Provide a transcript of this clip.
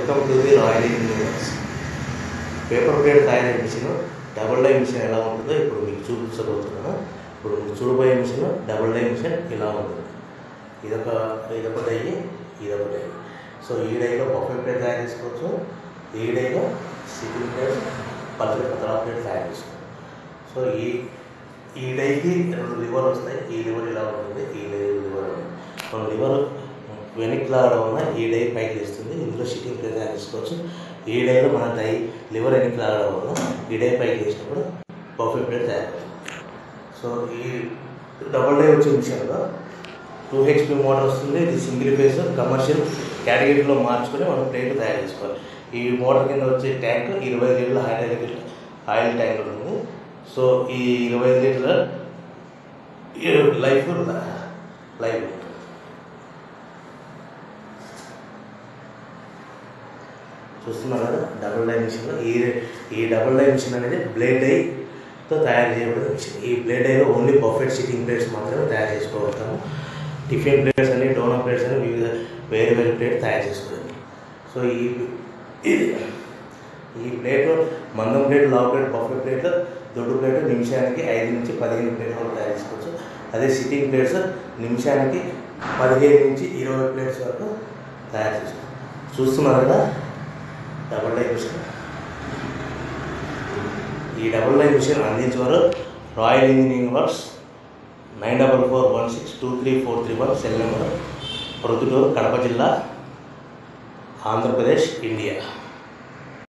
welcome to the Royal Universe paper plate తయారీ machine double die machine ఎలా ఉంటుందో ఇప్పుడు మీకు చూపించబోతున్నాను ఇప్పుడు మీకు చూడబోయే మిషన్ డబుల్ డై మిషన్ ఇలా ఉంటుంది ఇదొక ఇదొక డై ఇదొక డై సో ఈ డైలో బఫే ప్లేట్ తయారు చేసుకోవచ్చు ఈ డైలో సిట్టింగ్ ప్లేట్ పచ్చడి పతలా ప్లేట్ తయారు చేసుకోవచ్చు సో ఈ ఈ డైకి రెండు లివర్ వస్తాయి ఈ లివర్ ఇలా ఉంటుంది ఈ డై లివర్ మన లివర్ వెనక్కి లాగడం వల్ల ఈ డై పైకి లేస్తుంది ఇందులో షిట్టింగ్ ప్లేట్ తయారు చేసుకోవచ్చు ఈ డైలో మన డై లివర్ వెనక్కి లాగడం వల్ల ఈ డై పైకి లేచినప్పుడు బఫే ప్లేట్ తయారు సో ఈ డబుల్ డై వచ్చే మిషన్లో టూ హెచ్పి మోటార్ వస్తుంది ఇది సింగిల్ ఫేస్ కమర్షియల్ కేటగిరీలో మార్చుకొని మనం ప్లేట్ తయారు చేసుకోవాలి ఈ మోటార్ కింద వచ్చే ట్యాంక్ ఇరవై ఐదు లీటర్ల ఆయిల్ ఆయిల్ ట్యాంక్ ఉంటుంది సో ఈ ఇరవై ఐదు లీటర్ల లైఫ్ లైఫ్ చూస్తున్నారు కదా డబుల్ డై మిషన్ ఈ ఈ డబుల్ డై మిషన్ అనేది బ్లేడ్ డైతో తయారు చేయబడిన మిషన్ ఈ బ్లేడ్ డైలో ఓన్లీ పర్ఫెక్ట్ సిట్టింగ్ ప్లేట్స్ మాత్రమే తయారు చేసుకోగలుగుతాము టిఫిన్ ప్లేట్స్ అని డోనర్ ప్లేట్స్ అని వివిధ వేరే వేరే ప్లేట్ తయారు చేసుకోవాలి సో ఈ ఇది ఈ ప్లేట్లో మందం ప్లేట్ లావ్ ప్లేట్ బఫే ప్లేట్ దొడ్డు ప్లేట్ నిమిషానికి ఐదు నుంచి పదిహేను ప్లేట్ల వరకు తయారు చేసుకోవచ్చు అదే సిట్టింగ్ ప్లేట్స్ నిమిషానికి పదిహేను నుంచి ఇరవై ప్లేట్స్ వరకు తయారు చేసుకోవచ్చు చూస్తున్నారు కదా డబుల్ డై మిషన్ ఈ డబుల్ డై మిషన్ అందించేవారు Royal Engineering Works nine double four one six two three four three one cell number Proddatur Kadapa జిల్లా ఆంధ్రప్రదేశ్ ఇండియా